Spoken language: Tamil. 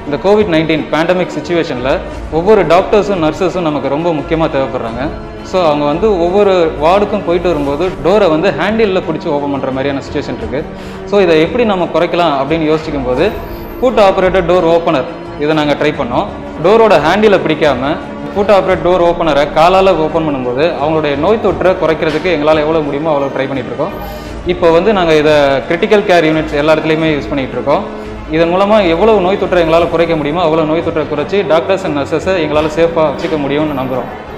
இந்த கோவிட் நைன்டீன் பேண்டமிக் சுச்சுவேஷனில் ஒவ்வொரு டாக்டர்ஸும் நர்சஸும் நமக்கு ரொம்ப முக்கியமாக தேவைப்படுறாங்க ஸோ அவங்க வந்து ஒவ்வொரு வார்டுக்கும் போயிட்டு வரும்போது டோரை வந்து ஹேண்டிலில் பிடிச்சி ஓப்பன் பண்ணுற மாதிரியான சுச்சுவேஷன் இருக்குது ஸோ இதை எப்படி நம்ம குறைக்கலாம் அப்படின்னு யோசிக்கும் போது ஃபுட் ஆப்ரேட்டட் டோர் ஓப்பனர் இதை நாங்கள் ட்ரை பண்ணோம் டோரோட ஹேண்டிலை பிடிக்காம ஃபுட் ஆப்ரேட் டோர் ஓப்பனரை காலால் ஓப்பன் பண்ணும்போது அவங்களுடைய நோய் தொற்றை குறைக்கிறதுக்கு எங்களால் எவ்வளோ முடியுமோ அவ்வளோ ட்ரை பண்ணிட்டு இருக்கோம் இப்போ வந்து நாங்கள் இதை கிரிட்டிக்கல் கேர் யூனிட்ஸ் எல்லா இடத்துலையுமே யூஸ் பண்ணிட்டு இருக்கோம் இதன் மூலமாக எவ்வளவு நோய் தொற்றை எங்களால் குறைக்க முடியுமோ அவ்வளோ நோய் தொற்றை குறைச்சி டாக்டர்ஸ் அண்ட் நர்சஸை எங்களால் சேஃபாக வச்சுக்க முடியும்னு நம்புகிறோம்